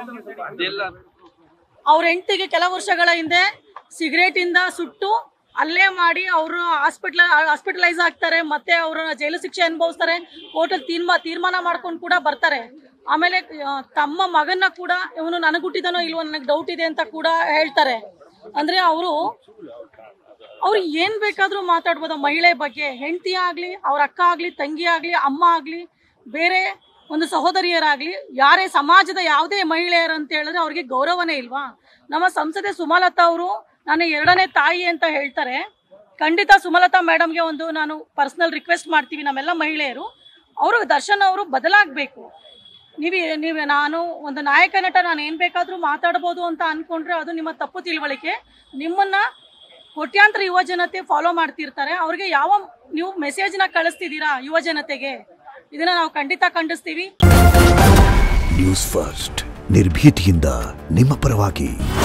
ಅದೆಲ್ಲ ಅವ್ರ ಹೆಂಡತಿಗೆ ಕೆಲ ವರ್ಷಗಳ ಹಿಂದೆ ಸಿಗರೇಟ್ ಇಂದ ಸುಟ್ಟು ಅಲ್ಲೇ ಮಾಡಿ ಅವರು ಹಾಸ್ಪಿಟ್ಲ ಹಾಸ್ಪಿಟಲೈಸ್ ಆಗ್ತಾರೆ ಮತ್ತೆ ಅವ್ರನ್ನ ಜೈಲು ಶಿಕ್ಷೆ ಅನುಭವಿಸ್ತಾರೆ ಕೋರ್ಟಲ್ಲಿ ತೀರ್ಮಾ ತೀರ್ಮಾನ ಮಾಡ್ಕೊಂಡು ಕೂಡ ಬರ್ತಾರೆ ಆಮೇಲೆ ಆ, ತಮ್ಮ ಮಗನ್ನ ಕೂಡ ಇವನು ನನಗೆ ಹುಟ್ಟಿದನೋ ಇಲ್ವೋ ನನಗೆ ಡೌಟ್ ಇದೆ ಅಂತ ಕೂಡ ಹೇಳ್ತಾರೆ ಅಂದ್ರೆ ಅವರು ಅವ್ರು ಏನ್ ಬೇಕಾದ್ರೂ ಮಾತಾಡ್ಬೋದು ಮಹಿಳೆ ಬಗ್ಗೆ ಹೆಂಡತಿ ಆಗ್ಲಿ ಅವ್ರ ಅಕ್ಕ ಆಗ್ಲಿ ತಂಗಿ ಆಗ್ಲಿ ಅಮ್ಮ ಆಗ್ಲಿ ಬೇರೆ ಒಂದು ಸಹೋದರಿಯರಾಗ್ಲಿ ಯಾರೇ ಸಮಾಜದ ಯಾವುದೇ ಮಹಿಳೆಯರು ಅಂತ ಹೇಳಿದ್ರೆ ಅವ್ರಿಗೆ ಗೌರವನೇ ಇಲ್ವಾ ನಮ್ಮ ಸಂಸದೆ ಸುಮಲತಾ ಅವರು ನಾನು ಎರಡನೇ ತಾಯಿ ಅಂತ ಹೇಳ್ತಾರೆ ಖಂಡಿತ ಸುಮಲತಾ ಮೇಡಮ್ಗೆ ಒಂದು ನಾನು ಪರ್ಸನಲ್ ರಿಕ್ವೆಸ್ಟ್ ಮಾಡ್ತೀವಿ ನಮ್ಮೆಲ್ಲ ಮಹಿಳೆಯರು ಅವರು ದರ್ಶನ್ ಅವರು ಬದಲಾಗಬೇಕು ನೀವು ನೀವು ನಾನು ಒಂದು ನಾಯಕ ನಟ ನಾನು ಏನು ಬೇಕಾದರೂ ಮಾತಾಡ್ಬೋದು ಅಂತ ಅನ್ಕೊಂಡ್ರೆ ಅದು ನಿಮ್ಮ ತಪ್ಪು ತಿಳುವಳಿಕೆ ನಿಮ್ಮನ್ನ ಕೋಟ್ಯಾಂತರ ಯುವ ಜನತೆ ಫಾಲೋ ಮಾಡ್ತಿರ್ತಾರೆ ಅವ್ರಿಗೆ ಯಾವ ನೀವು ಮೆಸೇಜ್ನ ಕಳಿಸ್ತಿದ್ದೀರಾ ಯುವ ಜನತೆಗೆ ಇದನ್ನ ನಾವು ಖಂಡಿತ ಖಂಡಿಸ್ತೀವಿ ನ್ಯೂಸ್ ಫಸ್ಟ್ ನಿರ್ಭೀತಿಯಿಂದ ನಿಮ್ಮ ಪರವಾಗಿ